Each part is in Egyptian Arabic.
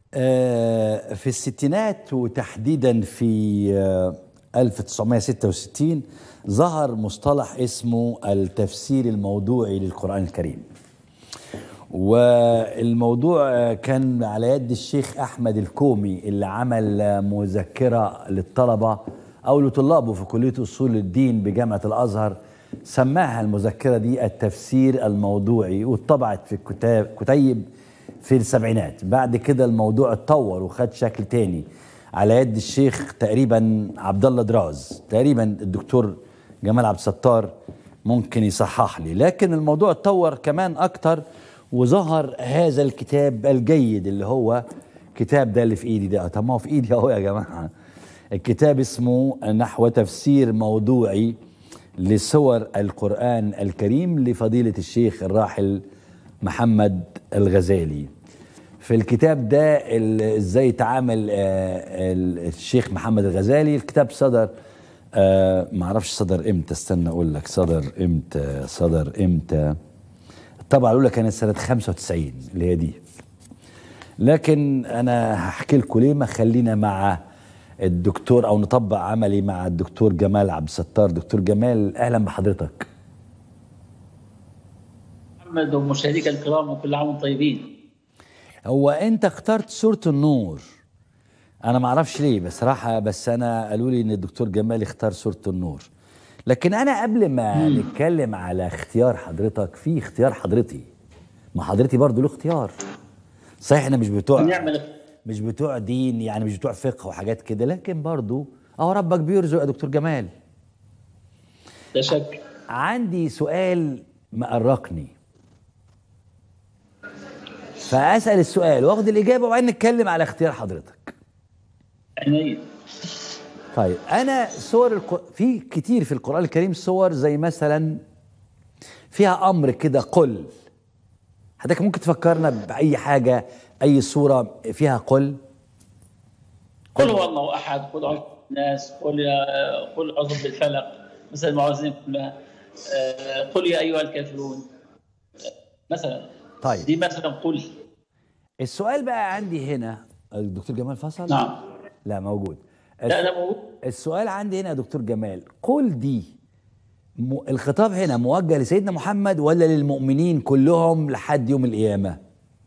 آه، في الستينات وتحديدا في آه، 1966 ظهر مصطلح اسمه التفسير الموضوعي للقرآن الكريم والموضوع آه، كان على يد الشيخ أحمد الكومي اللي عمل آه، مذكرة للطلبة أو لطلابه في كلية أصول الدين بجامعة الأزهر سماها المذكرة دي التفسير الموضوعي واتطبعت في كتاب كتيب في السبعينات بعد كده الموضوع اتطور وخد شكل تاني على يد الشيخ تقريبا عبد الله دراز تقريبا الدكتور جمال عبد الستار ممكن يصحح لي لكن الموضوع اتطور كمان اكتر وظهر هذا الكتاب الجيد اللي هو كتاب ده اللي في ايدي ده طب ما هو في ايدي اهو يا جماعه الكتاب اسمه نحو تفسير موضوعي لسور القرآن الكريم لفضيلة الشيخ الراحل محمد الغزالي في الكتاب ده ال- ازاي تعامل آه، ال- الشيخ محمد الغزالي الكتاب صدر آه، معرفش صدر امتى استنى اقول لك صدر امتى صدر امتى الطبعة الاولى كانت سنة 95 اللي هي دي لكن انا هحكي لكم ليه ما خلينا مع الدكتور او نطبق عملي مع الدكتور جمال عبد الستار دكتور جمال اهلا بحضرتك محمد ومشاهديك الكرام وكل عام وانتم طيبين هو انت اخترت سورة النور انا ما اعرفش ليه بصراحة بس انا قالوا لي ان الدكتور جمال اختار سورة النور لكن انا قبل ما نتكلم على اختيار حضرتك في اختيار حضرتي ما حضرتي برضو له اختيار صحيح احنا مش بتوع نعمل مش بتوع دين يعني مش بتوع فقه وحاجات كده لكن برضو اهو ربك بيرزق يا دكتور جمال لا شك عندي سؤال مقرقني فاسال السؤال واخد الاجابه وبعدين نتكلم على اختيار حضرتك عيني طيب انا سور الق... في كتير في القران الكريم صور زي مثلا فيها امر كده قل حضرتك ممكن تفكرنا باي حاجه اي صوره فيها قل قل هو الله احد قل اعوذ بالناس قل يا قل اعوذ بالفلق مثل المعوذين كلها آه، قل يا ايها الكافرون آه، مثلا طيب. دي مثلا قل السؤال بقى عندي هنا الدكتور جمال فصل نعم لا موجود لا انا موجود السؤال عندي هنا يا دكتور جمال قل دي م... الخطاب هنا موجه لسيدنا محمد ولا للمؤمنين كلهم لحد يوم القيامه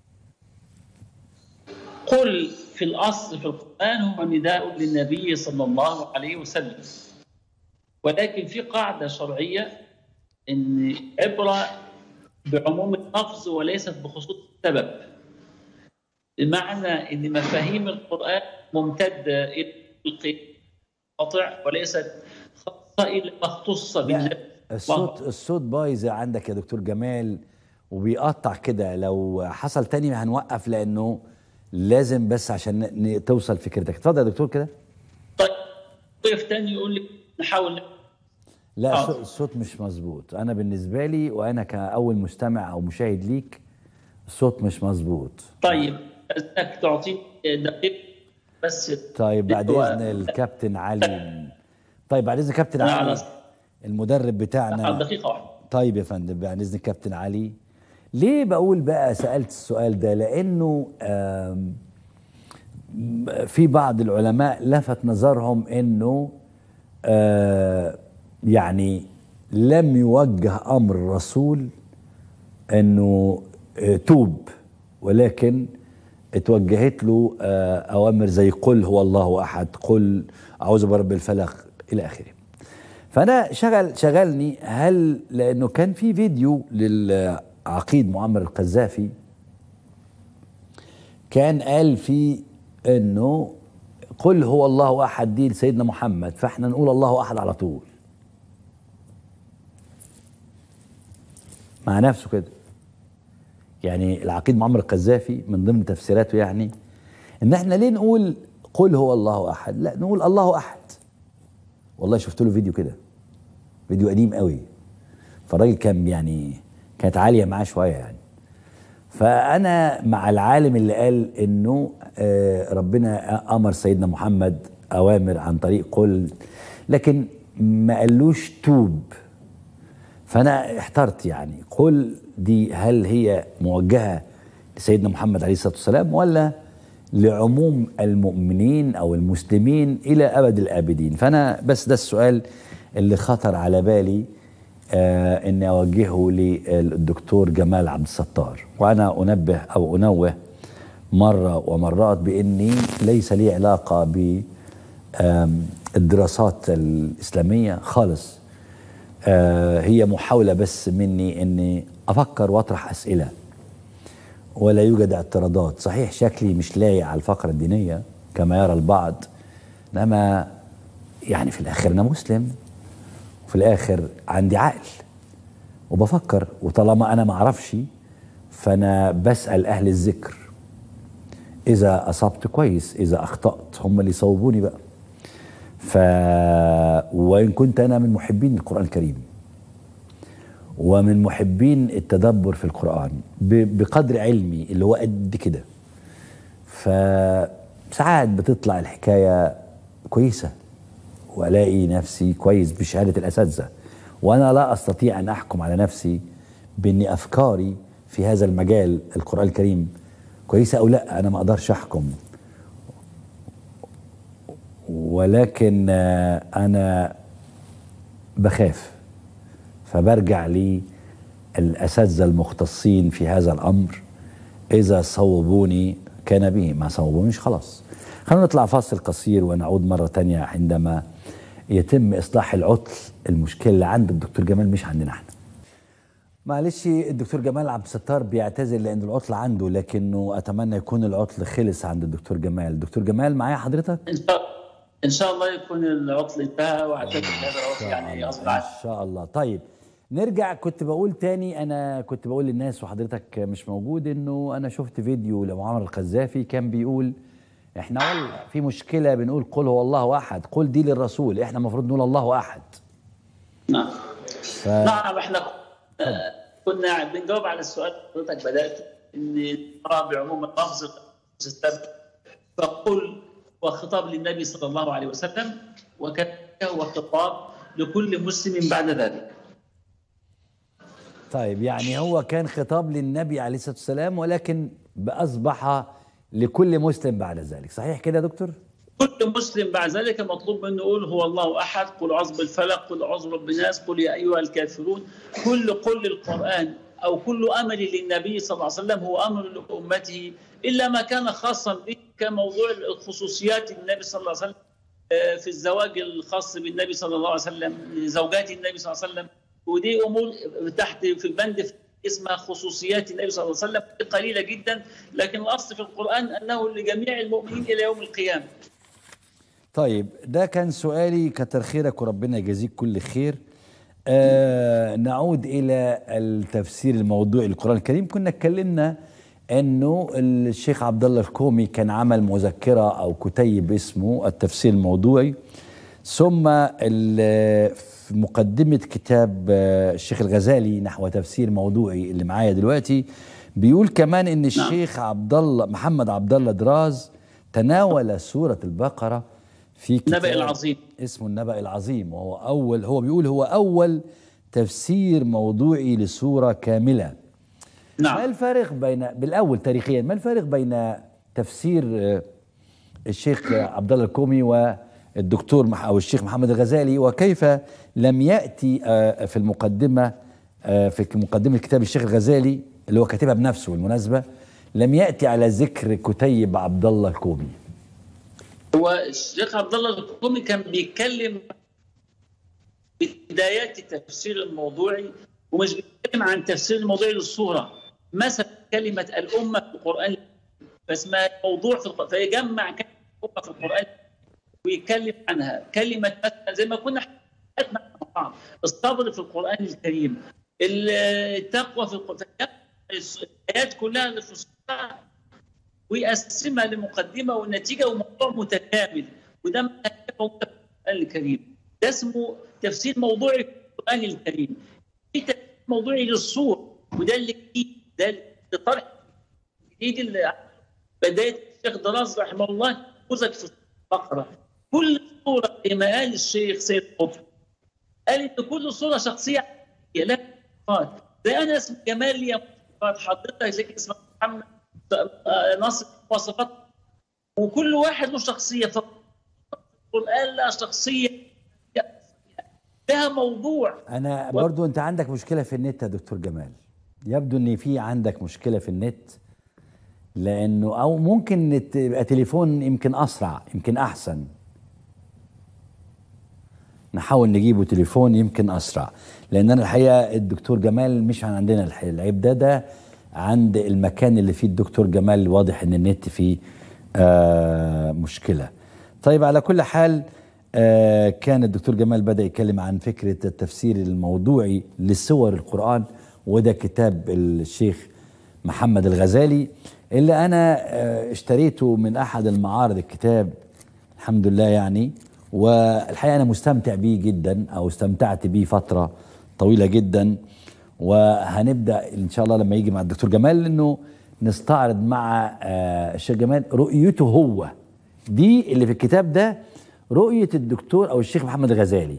قل في الاصل في القران هو نداء للنبي صلى الله عليه وسلم ولكن في قاعده شرعيه ان عبره بعموم اللفظ وليست بخصوص السبب بمعنى ان مفاهيم القران ممتده الى القطع وليست خاصه الى ما اختص بالنبي الصوت الصوت بايظ عندك يا دكتور جمال وبيقطع كده لو حصل تاني هنوقف لانه لازم بس عشان ن- ن- توصل فكرتك اتفضل يا دكتور كده طيب ضيف تاني يقول لي نحاول لا آه. الصوت- الصوت مش مظبوط انا بالنسبه لي وانا كاول مستمع او مشاهد ليك الصوت مش مظبوط طيب انك تعطيني دقيقه بس طيب بعد هو- اذن الكابتن علي طيب بعد اذن كابتن أنا علي على- المدرب بتاعنا دقيقه واحده طيب يا فندم بعد اذن كابتن علي ليه بقول بقى سالت السؤال ده لانه آم، في بعض العلماء لفت نظرهم انه آه، يعني لم يوجه امر الرسول انه آه، توب ولكن اتوجهت له آه، اوامر زي قل هو الله احد قل اعوذ برب الفلق الى اخره فانا شغل شغلني هل لانه كان في فيديو للعقيد معمر القذافي كان قال فيه انه قل هو الله احد دي لسيدنا محمد فاحنا نقول الله احد على طول مع نفسه كده يعني العقيد معمر القذافي من ضمن تفسيراته يعني ان احنا ليه نقول قل هو الله احد لا نقول الله احد والله شفت له فيديو كده فيديو قديم قوي فالراجل كان يعني كانت عاليه معاه شويه يعني فانا مع العالم اللي قال انه آه، ربنا امر سيدنا محمد اوامر عن طريق قل لكن ما قالوش توب فانا احترت يعني قل دي هل هي موجهه لسيدنا محمد عليه الصلاه والسلام ولا لعموم المؤمنين او المسلمين الى ابد الابدين فانا بس ده السؤال اللي خطر على بالي آه اني اوجهه للدكتور جمال عبد الستار وانا انبه او انوه مره ومرات باني ليس لي علاقه ب آم، الدراسات الاسلاميه خالص آه هي محاوله بس مني اني افكر واطرح اسئله ولا يوجد اعتراضات صحيح شكلي مش لايق على الفقرة الدينية كما يرى البعض إنما يعني في الآخر أنا مسلم وفي الآخر عندي عقل وبفكر وطالما أنا ما أعرفش فأنا بسأل أهل الذكر إذا أصبت كويس إذا أخطأت هم اللي يصوبوني بقى ف وإن كنت أنا من محبين القرآن الكريم ومن محبين التدبر في القرآن ب- بقدر علمي اللي هو قد كده فساعات بتطلع الحكاية كويسة وألاقي نفسي كويس بشهادة الأساتذة وأنا لا أستطيع أن أحكم على نفسي بأن أفكاري في هذا المجال القرآن الكريم كويسة أو لا أنا ما أقدرش أحكم ولكن آه، أنا بخاف فبرجع للأساتذة المختصين في هذا الأمر إذا صوبوني كان به ما صوبونيش خلاص خلونا نطلع فاصل قصير ونعود مرة تانية عندما يتم إصلاح العطل المشكلة اللي عند الدكتور جمال مش عندنا احنا معلش الدكتور جمال عبد الستار بيعتذر لأن العطل عنده لكنه أتمنى يكون العطل خلص عند الدكتور جمال دكتور جمال معايا حضرتك؟ ان شاء ان شاء الله يكون العطل انتهى واعتقد هذا العطل يعني غصب عنه ان شاء الله طيب نرجع كنت بقول تاني انا كنت بقول للناس وحضرتك مش موجود انه انا شفت فيديو لمعمر القذافي كان بيقول احنا والله في مشكله بنقول قل هو الله احد قل دي للرسول احنا المفروض نقول الله احد نعم ف... نعم احنا آه، كنا بنجاوب على السؤال اللي حضرتك بدات ان نرى بعموم اللفظ السبب فقل وخطاب للنبي صلى الله عليه وسلم وكذلك هو خطاب لكل مسلم بعد ذلك طيب يعني هو كان خطاب للنبي عليه الصلاه والسلام ولكن اصبح لكل مسلم بعد ذلك صحيح كده يا دكتور كل مسلم بعد ذلك مطلوب منه يقول هو الله احد قل اعوذ بالفلق قل اعوذ برب الناس قل يا ايها الكافرون كل قل القران او كل امر للنبي صلى الله عليه وسلم هو امر لامته الا ما كان خاصا به كموضوع الخصوصيات النبي صلى الله عليه وسلم آه، في الزواج الخاص بالنبي صلى الله عليه وسلم زوجات النبي صلى الله عليه وسلم ودي امور تحت في البند اسمها خصوصيات النبي صلى الله عليه وسلم قليله جدا لكن الاصل في القران انه لجميع المؤمنين الى يوم القيامه طيب ده كان سؤالي كتر خيرك وربنا يجازيك كل خير آه نعود الى التفسير الموضوعي للقران الكريم كنا اتكلمنا انه الشيخ عبد الله الكومي كان عمل مذكره او كتيب اسمه التفسير الموضوعي ثم ال- في مقدمه كتاب آه، الشيخ الغزالي نحو تفسير موضوعي اللي معايا دلوقتي بيقول كمان ان الشيخ عبد الله محمد عبد الله دراز تناول سوره البقره في كتاب النبأ العظيم. اسمه النبأ العظيم وهو أول هو بيقول هو أول تفسير موضوعي لسورة كاملة ما نعم الفارق بين بالأول تاريخيا ما الفارق بين تفسير آه، الشيخ عبد الله الكومي والدكتور مح- أو الشيخ محمد الغزالي وكيف لم يأتي آه، في المقدمة آه، في مقدمة كتاب الشيخ الغزالي اللي هو كاتبها بنفسه بالمناسبة لم يأتي على ذكر كتيب عبد الله الكومي هو الشيخ عبد الله الكومي كان بيتكلم بدايات التفسير الموضوعي ومش بيتكلم عن تفسير الموضوعي للصوره مثلا كلمه الامه في القران فاسمها موضوع في القران فيجمع كلمه الامه في القران ويتكلم عنها كلمه مثلا زي ما كنا حكينا مع بعض الصبر في القران الكريم التقوى في القران الايات كلها اللي في الصوره ويقسمها لمقدمه والنتيجه وموضوع متكامل وده ما كان موجود في القران الكريم ده اسمه تفسير موضوعي في القران الكريم في تفسير موضوعي للصور وده اللي جديد ده اللي طرح الجديد اللي بدايه الشيخ دراز رحمه الله نموذج في البقره كل صوره زي ما قال الشيخ سيد قطب قال ان كل صوره شخصيه هي لها مواصفات زي انا اسمي جمال لي مواصفات حضرتك زي اسمك محمد آه، نصر مواصفات وكل واحد له شخصيه فالقران لها شخصيه لها موضوع انا برضو انت عندك مشكله في النت يا دكتور جمال يبدو ان في عندك مشكله في النت لانه او ممكن تبقى تليفون يمكن اسرع يمكن احسن نحاول نجيبه تليفون يمكن اسرع لان انا الحقيقه الدكتور جمال مش عن عندنا الحقيقة. العيب ده ده عند المكان اللي فيه الدكتور جمال واضح ان النت فيه آه مشكله طيب على كل حال آه كان الدكتور جمال بدا يتكلم عن فكره التفسير الموضوعي لسور القران وده كتاب الشيخ محمد الغزالي اللي انا آه اشتريته من احد المعارض الكتاب الحمد لله يعني والحقيقه انا مستمتع بيه جدا او استمتعت بيه فتره طويله جدا وهنبدا ان شاء الله لما يجي مع الدكتور جمال انه نستعرض مع آه الشيخ جمال رؤيته هو دي اللي في الكتاب ده رؤيه الدكتور او الشيخ محمد الغزالي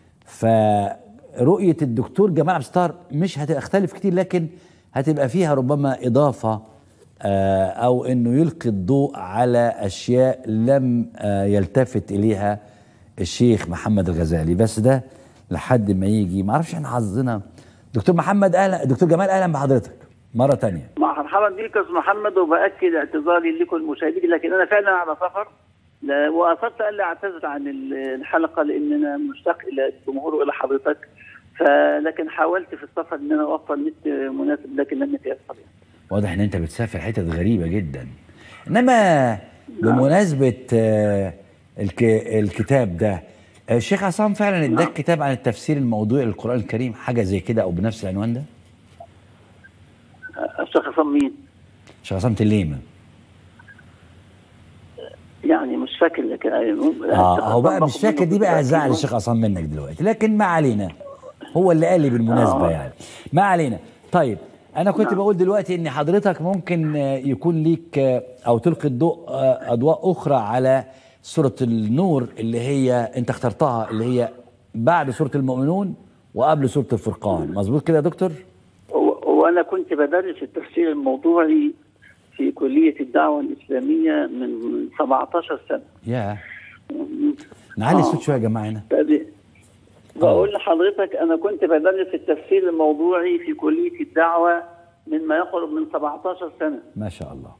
فرؤيه الدكتور جمال عبد الستار مش هتختلف كتير لكن هتبقى فيها ربما اضافه آه او انه يلقي الضوء على اشياء لم آه يلتفت اليها الشيخ محمد الغزالي بس ده لحد ما يجي ما اعرفش احنا حظنا دكتور محمد اهلا دكتور جمال اهلا بحضرتك مره تانية مرحبا بيك يا استاذ محمد وباكد اعتذاري لكم المشاهدين لكن انا فعلا على سفر واصرت الا اعتذر عن الحلقه لان انا مشتاق الى الجمهور والى حضرتك فلكن حاولت في السفر ان انا اوفر نت مناسب لكن لم يتيسر يعني. واضح ان انت بتسافر حتت غريبه جدا انما بمناسبه آه الكتاب ده الشيخ عصام فعلا اداك كتاب عن التفسير الموضوعي للقران الكريم حاجه زي كده او بنفس العنوان ده؟ الشيخ عصام مين؟ الشيخ عصام تليمه يعني مش فاكر لك اه هو بقى مش فاكر دي بقى هزعل الشيخ عصام منك دلوقتي لكن ما علينا هو اللي قال لي بالمناسبه آه. يعني ما علينا طيب انا كنت نعم. بقول دلوقتي ان حضرتك ممكن يكون ليك او تلقي الضوء اضواء اخرى على سوره النور اللي هي انت اخترتها اللي هي بعد سوره المؤمنون وقبل سوره الفرقان مظبوط كده يا دكتور وانا كنت بدرس التفسير الموضوعي في كليه الدعوه الاسلاميه من 17 سنه يا نعلي الصوت شويه يا جماعه هنا بقول لحضرتك انا كنت بدرس التفسير الموضوعي في كليه الدعوه من ما يقرب من 17 سنه ما شاء الله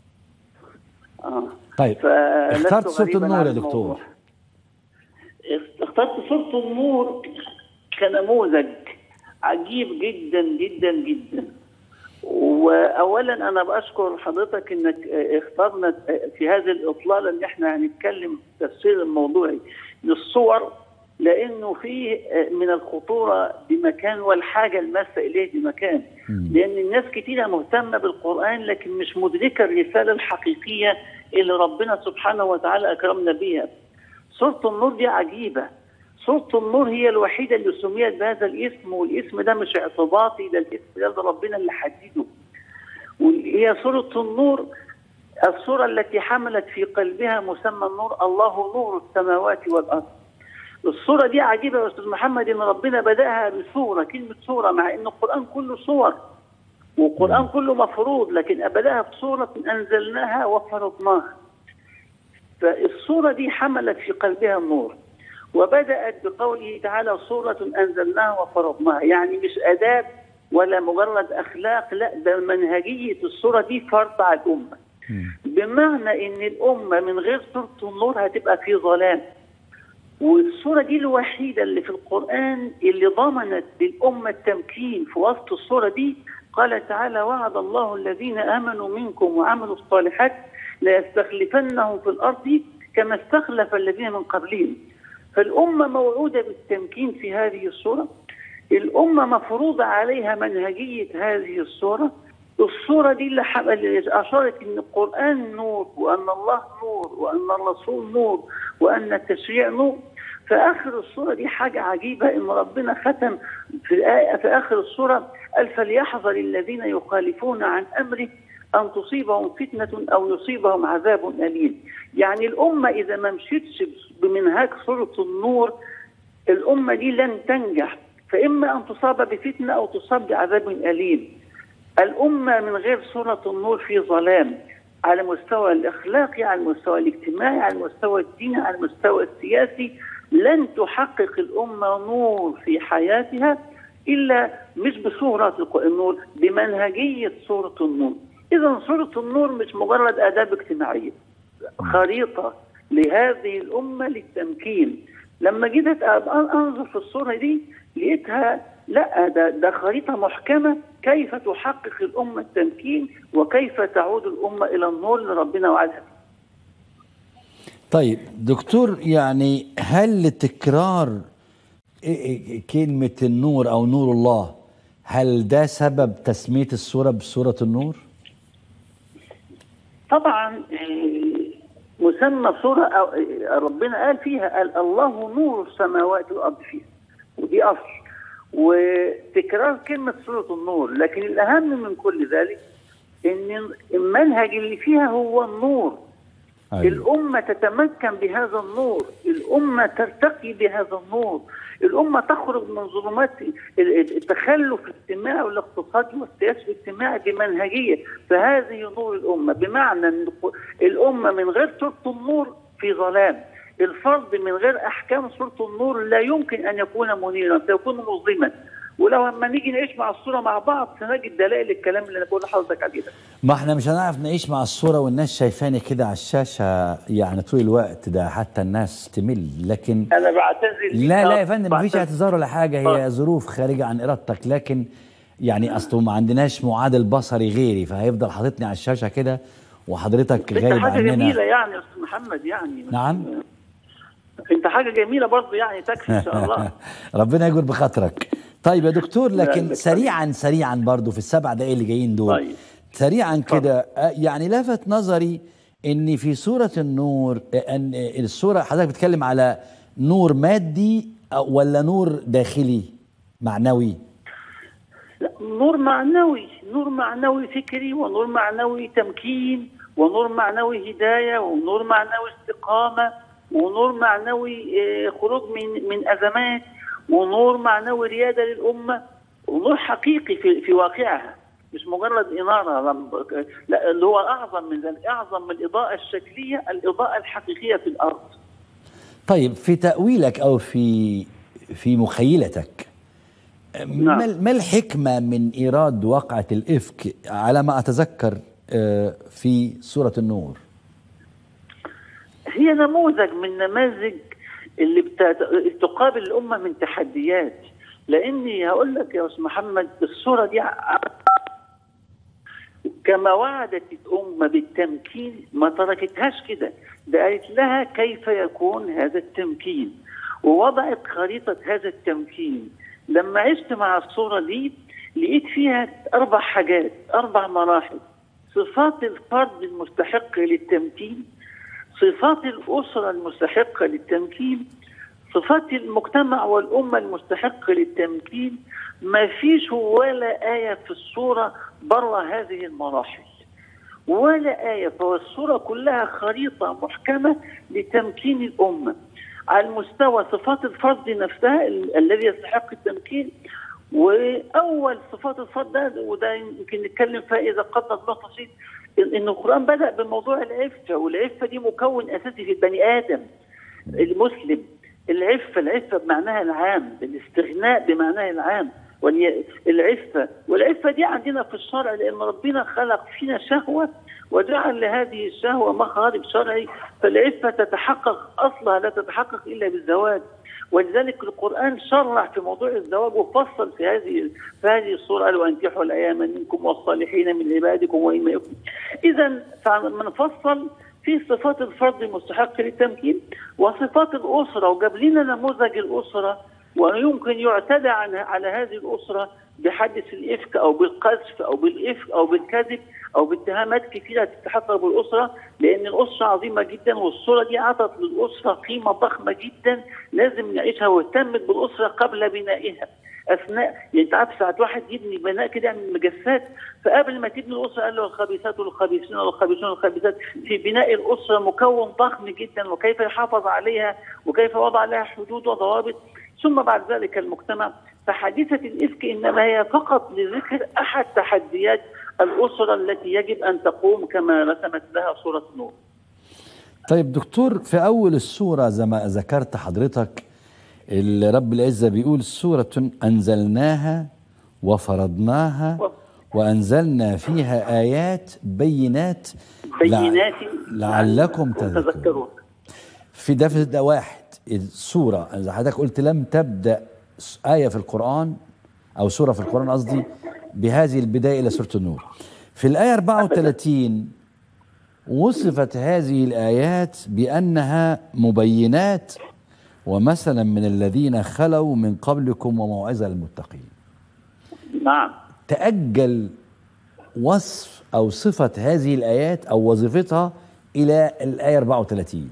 اه طيب اخترت سوره النور يا دكتور اخترت سوره النور كنموذج عجيب جدا جدا جدا واولا انا بشكر حضرتك انك اخترنا في هذه الاطلاله ان احنا هنتكلم تفسير الموضوعي للصور لانه في من الخطوره بمكان والحاجه الماسه اليه بمكان لان الناس كتيره مهتمه بالقران لكن مش مدركه الرساله الحقيقيه اللي ربنا سبحانه وتعالى اكرمنا بيها سوره النور دي عجيبه سوره النور هي الوحيده اللي سميت بهذا الاسم والاسم ده مش اعتباطي ده الاسم ده ربنا اللي حدده وهي سوره النور السوره التي حملت في قلبها مسمى النور الله نور السماوات والارض الصورة دي عجيبة يا أستاذ محمد إن ربنا بدأها بصورة كلمة صورة مع إن القرآن كله صور والقرآن كله مفروض لكن بدأها بصورة أنزلناها وفرضناها فالصورة دي حملت في قلبها النور وبدأت بقوله تعالى صورة أنزلناها وفرضناها يعني مش أداب ولا مجرد أخلاق لا ده منهجية الصورة دي فرض على الأمة بمعنى إن الأمة من غير سورة النور هتبقى في ظلام والصورة دي الوحيدة اللي في القرآن اللي ضمنت للأمة التمكين في وسط الصورة دي قال تعالى وعد الله الذين آمنوا منكم وعملوا الصالحات ليستخلفنهم في الأرض كما استخلف الذين من قبلهم فالأمة موعودة بالتمكين في هذه الصورة الأمة مفروض عليها منهجية هذه الصورة الصورة دي اللي, اللي أشارت أن القرآن نور وأن الله نور وأن الرسول نور وأن التشريع نور في آخر الصورة دي حاجة عجيبة إن ربنا ختم في الآية في آخر الصورة قال فليحذر الذين يخالفون عن أمره أن تصيبهم فتنة أو يصيبهم عذاب أليم يعني الأمة إذا ما مشيتش بمنهاج سورة النور الأمة دي لن تنجح فإما أن تصاب بفتنة أو تصاب بعذاب أليم الأمة من غير سورة النور في ظلام على المستوى الاخلاقي على المستوى الاجتماعي على المستوى الديني على المستوى السياسي لن تحقق الامه نور في حياتها الا مش بصوره النور بمنهجيه صوره النور اذا صوره النور مش مجرد اداب اجتماعيه خريطه لهذه الامه للتمكين لما جيت انظر في الصوره دي لقيتها لا ده ده خريطه محكمه كيف تحقق الامه التمكين وكيف تعود الامه الى النور اللي ربنا وعدها طيب دكتور يعني هل تكرار كلمة النور أو نور الله هل ده سبب تسمية السورة بسورة النور؟ طبعا مسمى سورة أو ربنا قال فيها قال الله نور السماوات والأرض فيها ودي أصل وتكرار كلمة سورة النور لكن الأهم من كل ذلك إن المنهج اللي فيها هو النور أيوة. الأمة تتمكن بهذا النور الأمة ترتقي بهذا النور الأمة تخرج من ظلمات التخلف الاجتماعي والاقتصادي والسياسي والاجتماعي بمنهجية فهذه نور الأمة بمعنى أن الأمة من غير سورة النور في ظلام الفرد من غير أحكام سورة النور لا يمكن أن يكون منيرا سيكون مظلما ولو لما نيجي نعيش مع الصوره مع بعض سنجد دلائل الكلام اللي انا بقول لحضرتك عليه ده ما احنا مش هنعرف نعيش مع الصوره والناس شايفاني كده على الشاشه يعني طول الوقت ده حتى الناس تمل لكن انا بعتذر لا لا يا فندم مفيش اعتذار ولا حاجه هي ظروف خارجه عن ارادتك لكن يعني اصله ما عندناش معادل بصري غيري فهيفضل حاططني على الشاشه كده وحضرتك غايب عننا حاجه جميله يعني يا استاذ محمد يعني نعم انت حاجه جميله برضه يعني تكفي ان شاء الله ربنا يجبر بخاطرك طيب يا دكتور لكن سريعا سريعا برضو في السبع دقايق اللي جايين دول طيب. سريعا كده يعني لفت نظري ان في سوره النور ان السوره حضرتك بتتكلم على نور مادي ولا نور داخلي معنوي لا نور معنوي نور معنوي فكري ونور معنوي تمكين ونور معنوي هدايه ونور معنوي استقامه ونور معنوي خروج من من ازمات ونور معنوي رياده للامه ونور حقيقي في في واقعها مش مجرد اناره لا اللي هو اعظم من ذلك اعظم من الاضاءه الشكليه الاضاءه الحقيقيه في الارض طيب في تاويلك او في في مخيلتك نعم. ما الحكمه من ايراد وقعه الافك على ما اتذكر في سوره النور هي نموذج من نماذج اللي بتاعت... تقابل الامه من تحديات لاني هقول لك يا استاذ محمد الصوره دي كما وعدت الامه بالتمكين ما تركتهاش كده ده قالت لها كيف يكون هذا التمكين ووضعت خريطه هذا التمكين لما عشت مع الصوره دي لقيت فيها اربع حاجات اربع مراحل صفات الفرد المستحق للتمكين صفات الأسرة المستحقة للتمكين صفات المجتمع والأمة المستحقة للتمكين ما فيش ولا آية في الصورة بره هذه المراحل ولا آية فالصورة كلها خريطة محكمة لتمكين الأمة على المستوى صفات الفرد نفسها الذي يستحق التمكين واول صفات الفرد ده وده يمكن نتكلم فيها اذا قدر الله تفصيل ان القران بدا بموضوع العفه والعفه دي مكون اساسي في البني ادم المسلم العفه العفه بمعناها العام الاستغناء بمعناها العام العفه والعفه دي عندنا في الشرع لان ربنا خلق فينا شهوه وجعل لهذه الشهوه مخارج شرعي فالعفه تتحقق اصلها لا تتحقق الا بالزواج ولذلك القرآن شرع في موضوع الزواج وفصل في هذه في هذه الصورة قال وأنكحوا الأيام منكم والصالحين من عبادكم وإمائكم. إذا فنفصل في صفات الفرد المستحق للتمكين وصفات الأسرة وجاب لنا نموذج الأسرة ويمكن يعتدى على هذه الأسرة بحدث الإفك أو بالقذف أو بالإفك أو بالكذب أو باتهامات كثيرة تتحقق بالأسرة لأن الأسرة عظيمة جدا والصورة دي أعطت للأسرة قيمة ضخمة جدا لازم نعيشها واهتمت بالأسرة قبل بنائها اثناء يعني انت عارف ساعات واحد يبني بناء كده يعمل مجسات فقبل ما تبني الاسره قال له الخبيثات والخبيثين والخبيثون والخبيثات في بناء الاسره مكون ضخم جدا وكيف يحافظ عليها وكيف وضع لها حدود وضوابط ثم بعد ذلك المجتمع فحادثه الافك انما هي فقط لذكر احد تحديات الاسره التي يجب ان تقوم كما رسمت لها صوره النور. طيب دكتور في أول السورة زي ما ذكرت حضرتك اللي رب العزة بيقول سورة أنزلناها وفرضناها وأنزلنا فيها آيات بينات لع- بينات لعلكم تذكرون تذكرون. في ده في ده واحد السورة زي حضرتك قلت لم تبدأ س- آية في القرآن أو سورة في القرآن قصدي بهذه البداية إلى سورة النور في الآية 34 وصفت هذه الآيات بأنها مبينات ومثلا من الذين خلوا من قبلكم وموعظة للمتقين نعم تأجل وصف أو صفة هذه الآيات أو وظيفتها إلى الآية 34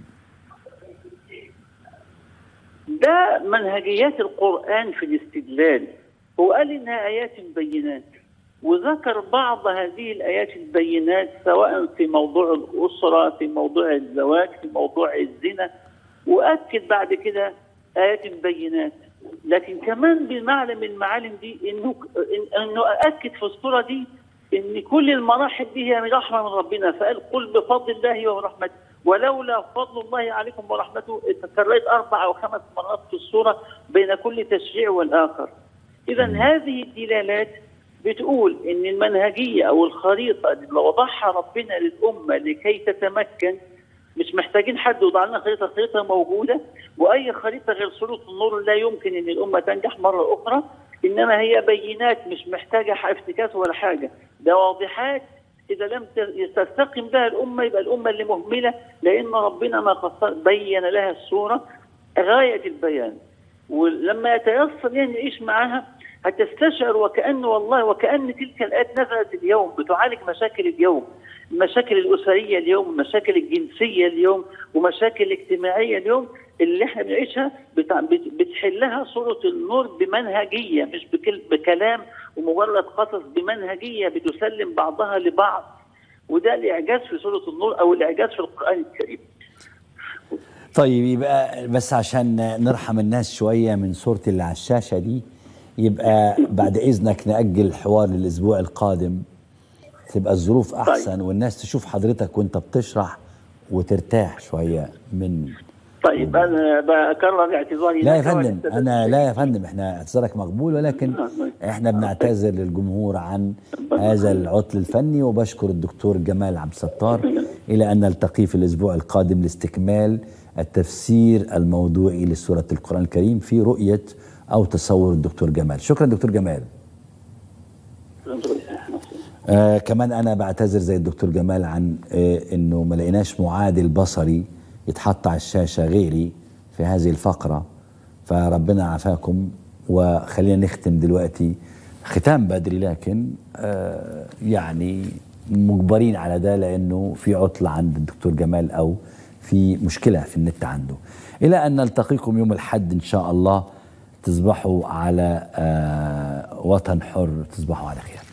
ده منهجيات القرآن في الاستدلال هو قال إنها آيات بينات وذكر بعض هذه الآيات البينات سواء في موضوع الأسرة في موضوع الزواج في موضوع الزنا وأكد بعد كده آيات بينات لكن كمان بمعنى من المعالم دي إنه إن- إنه أكد في الصورة دي إن كل المراحل دي هي من رحمة من ربنا فقال قل بفضل الله ورحمته ولولا فضل الله عليكم ورحمته تكررت أربع أو خمس مرات في الصورة بين كل تشريع والآخر إذا هذه الدلالات بتقول ان المنهجيه او الخريطه اللي وضعها ربنا للامه لكي تتمكن مش محتاجين حد يوضع لنا خريطه خريطه موجوده واي خريطه غير صوره النور لا يمكن ان الامه تنجح مره اخرى انما هي بينات مش محتاجه افتكاس ولا حاجه ده واضحات اذا لم ت- تستقم بها الامه يبقى الامه اللي مهمله لان ربنا ما قصر بين لها الصوره غايه البيان ولما يتيسر يعني نعيش معاها هتستشعر وكأنه والله وكأن تلك الآيات نزلت اليوم بتعالج مشاكل اليوم المشاكل الأسرية اليوم المشاكل الجنسية اليوم ومشاكل الاجتماعية اليوم اللي احنا بنعيشها بتع- بت- بتحلها صورة النور بمنهجية مش بكل بكلام ومجرد قصص بمنهجية بتسلم بعضها لبعض وده الإعجاز في سورة النور أو الإعجاز في القرآن الكريم طيب يبقى بس عشان نرحم الناس شوية من صورة اللي على الشاشة دي يبقى بعد إذنك نأجل الحوار للأسبوع القادم تبقى الظروف أحسن والناس تشوف حضرتك وأنت بتشرح وترتاح شوية من طيب أنا بكرر اعتذاري لا يا لك فندم وللسادة أنا لا يا فندم إحنا اعتذارك مقبول ولكن إحنا بنعتذر للجمهور عن هذا العطل الفني وبشكر الدكتور جمال عبد الستار إلى أن نلتقي في الأسبوع القادم لاستكمال التفسير الموضوعي لسورة القرآن الكريم في رؤية أو تصور الدكتور جمال شكرا دكتور جمال آه كمان انا بعتذر زي الدكتور جمال عن آه انه ما لقيناش معادل بصري يتحط على الشاشه غيري في هذه الفقره فربنا عافاكم وخلينا نختم دلوقتي ختام بدري لكن آه يعني مجبرين على ده لانه في عطله عند الدكتور جمال او في مشكله في النت عنده الى ان نلتقيكم يوم الاحد ان شاء الله تصبحوا على آه وطن حر تصبحوا على خير